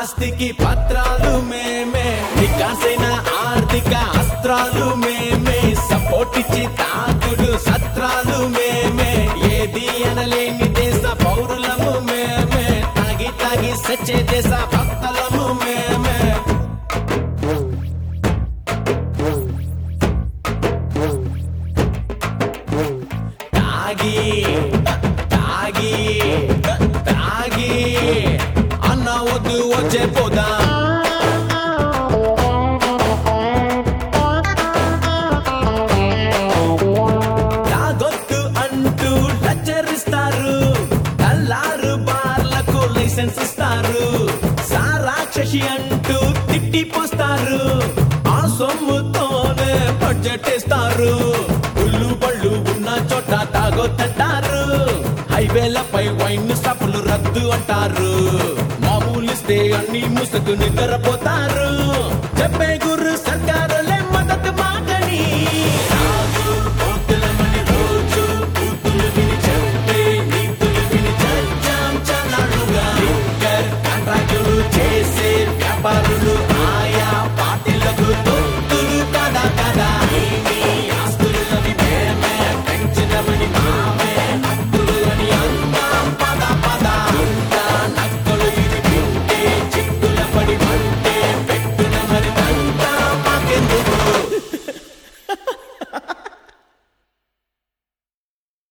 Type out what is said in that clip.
ఆస్తికి పత్రాలు మేమే నికాసైన ఆర్థిక అస్త్రాలు మేమే సపోర్ట్ ఇచ్చి తాకుడు సత్రాలు మేమే ఏది అనలేని దేశ పౌరులము మేమే తాగి తాగి సచ్చే దేశ భక్తులము మేమే తాగి తాగి తాగి అన్న వద్దు వచ్చే పోదా తాగొద్దు అంటూ లచ్చరిస్తారు తల్లారు బార్లకు లైసెన్స్ ఇస్తారు సారాక్షసి అంటూ తిట్టిపోస్తారు ఆ సొమ్ముతోనే బడ్జెట్ ఇస్తారు ఉల్లు బళ్ళు ఉన్న చోట తాగొద్దంటారు హైవేలపై వైన్ స్టాపులు రద్దు అంటారు మామూలిస్తే అన్ని ముసుగు నిద్రపోతారు చెప్పే గురు సర్కారు